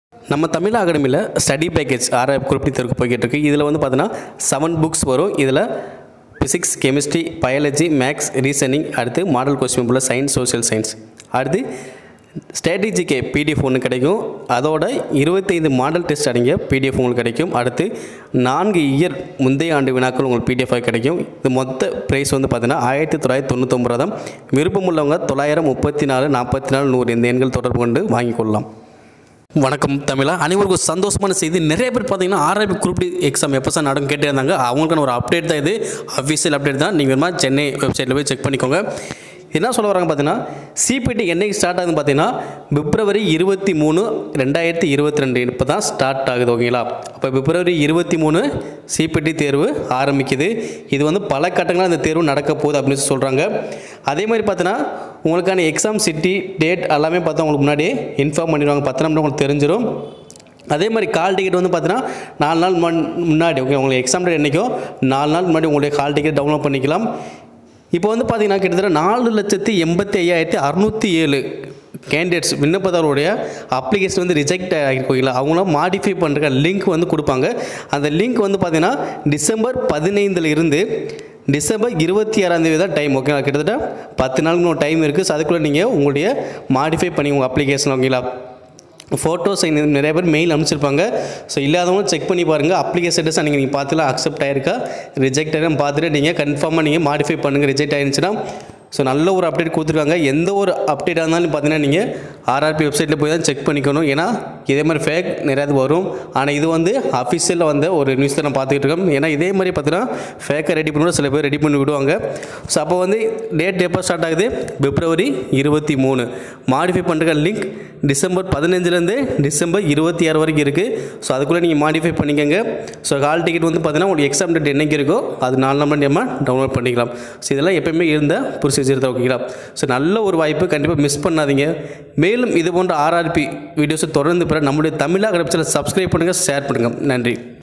நம்ம தமிழ் அகாடமியில் study package ஆறாயிரம் குறிப்பிட்ட தேர்வுக்கு போய்கிட்டு இருக்கு இதில் வந்து பார்த்தீங்கன்னா செவன் புக்ஸ் வரும் இதில் physics chemistry biology maths reasoning அடுத்து மாடல் கொஸ்டின் போல் சயின்ஸ் சோஷியல் சயின்ஸ் அடுத்து ஸ்ட்ராட்டஜிக்கே பிடிஎஃப் ஒன்று கிடைக்கும் அதோட இருபத்தைந்து மாடல் டெஸ்ட் அடங்கிய பிடிஎஃப் உங்களுக்கு கிடைக்கும் அடுத்து நான்கு இயர் முந்தைய ஆண்டு வினாக்கள் உங்களுக்கு பிடிஎஃபாக கிடைக்கும் இது மொத்த ப்ரைஸ் வந்து பார்த்தீங்கன்னா ஆயிரத்தி தொள்ளாயிரத்தி தொண்ணூத்தொம்பது ரூபா தான் விருப்பம் உள்ளவங்க தொள்ளாயிரம் முப்பத்தி நாலு நாற்பத்தி நாலு நூறு இந்த எண்கள் தொடர்பு கொண்டு வாங்கிக் கொள்ளலாம் வணக்கம் தமிழா அனைவருக்கும் சந்தோஷமான செய்தி நிறைய பேர் பார்த்தீங்கன்னா ஆர்ஐபி குரூப் டி எக்ஸாம் எப்போ சார் நடக்கும் கேட்டே இருந்தாங்க அவங்களுக்கான ஒரு அப்டேட் தான் இது அஃபீஷியல் அப்டேட் தான் நீங்கள் வேணுமா சென்னை வெப்சைட்டில் போய் செக் பண்ணிக்கோங்க என்ன சொல்ல வராங்க பார்த்தீங்கன்னா சிபிடி என்னைக்கு ஸ்டார்ட் ஆகுதுன்னு பார்த்தீங்கன்னா பிப்ரவரி இருபத்தி மூணு ரெண்டாயிரத்தி இருபத்தி ரெண்டு இப்போ தான் ஸ்டார்ட் ஆகுது ஓகேங்களா அப்போ பிப்ரவரி இருபத்தி மூணு சிபிடி தேர்வு ஆரம்பிக்குது இது வந்து பல கட்டங்களாக இந்த தேர்வு நடக்க போகுது அப்படின்னு சொல்லி சொல்கிறாங்க அதே மாதிரி பார்த்தீங்கன்னா உங்களுக்கான எக்ஸாம் சிட்டி டேட் எல்லாமே பார்த்தா உங்களுக்கு முன்னாடியே இன்ஃபார்ம் பண்ணிடுவாங்க பத்து நிமிடம் உங்களுக்கு தெரிஞ்சிடும் அதே மாதிரி கால் டிக்கெட் வந்து பார்த்தீங்கன்னா நாலு நாள் முன் முன்னாடி ஓகே உங்களுக்கு எக்ஸாம் டேட் என்றைக்கோ நாலு நாள் முன்னாடி உங்களுடைய கால் டிக்கெட் டவுன்லோட் பண்ணிக்கலாம் இப்போ வந்து பார்த்தீங்கன்னா கிட்டத்தட்ட நாலு லட்சத்தி எண்பத்தி ஐயாயிரத்தி அறுநூற்றி ஏழு கேண்டிடேட்ஸ் விண்ணப்பதாரோடைய அப்ளிகேஷன் வந்து ரிஜெக்ட் ஆகிருக்கீங்களா அவங்களாம் மாடிஃபை பண்ணுற லிங்க் வந்து கொடுப்பாங்க அந்த லிங்க் வந்து பார்த்தீங்கன்னா டிசம்பர் பதினைந்தில் இருந்து டிசம்பர் இருபத்தி ஆறாம் தேதி தான் டைம் ஓகேங்களா கிட்டத்தட்ட பத்து நாளுக்கு டைம் இருக்குது ஸோ அதுக்குள்ளே நீங்கள் உங்களுடைய மாடிஃபை பண்ணி உங்கள் அப்ளிகேஷன் ஓகேங்களா ஃபோட்டோஸ் நிறைய பேர் மெயில் அனுப்பிச்சிருப்பாங்க ஸோ இல்லாதவங்களும் செக் பண்ணி பாருங்கள் அப்ளிகேஷன் ஸ்டேட்டஸ் நீங்கள் நீங்கள் பார்த்துலாம் அக்செப்ட் ஆயிருக்கா ரிஜெக்ட் ஆகிரும் பார்த்துட்டு நீங்கள் கன்ஃபார்மாக நீங்கள் மாடிஃபை பண்ணுங்கள் ரிஜெக்ட் ஆயிருந்துச்சுன்னா ஸோ நல்ல ஒரு அப்டேட் கொடுத்துருக்காங்க எந்த ஒரு அப்டேட்டாக இருந்தாலும் பார்த்தீங்கன்னா நீங்கள் ஆர்ஆர்பி வெப்சைட்டில் போய் தான் செக் பண்ணிக்கணும் ஏன்னா இதே மாதிரி ஃபேக் நிறையாது வரும் ஆனால் இது வந்து அஃபிஷியலில் வந்த ஒரு நியூஸ் தான் நான் பார்த்துக்கிட்டு இருக்கோம் ஏன்னா இதே மாதிரி பார்த்தீங்கன்னா ஃபேக்கை ரெடி பண்ணி சில பேர் ரெடி பண்ணி விடுவாங்க ஸோ அப்போ வந்து டேட் எப்போ ஸ்டார்ட் ஆகுது பிப்ரவரி இருபத்தி மூணு மாடிஃபை பண்ணுற லிங்க் டிசம்பர் பதினஞ்சுலேருந்து டிசம்பர் இருபத்தி ஆறு வரைக்கும் இருக்குது ஸோ அதுக்குள்ளே நீங்கள் மாடிஃபை பண்ணிக்கோங்க ஸோ ஹால் டிக்கெட் வந்து பார்த்தீங்கன்னா உங்களுக்கு எக்ஸாம் டேட் என்னைக்கு இருக்கோ அது நாலு நம்பர் நம்ம டவுன்லோட் பண்ணிக்கலாம் ஸோ இதெல்லாம் எப்பயுமே இருந்த ப்ரொசீஜர் தான் ஓகேங்களா ஸோ நல்ல ஒரு வாய்ப்பு கண்டிப்பாக மிஸ் பண்ணாதீங்க மேலும் இது போன்ற ஆர்ஆர்பி வீடியோஸை தொடர்ந்து பெற நம்முடைய தமிழாக வெப்சைட்டில் சப்ஸ்கிரைப் பண்ணுங்கள் ஷேர் பண்ணுங்கள் நன்றி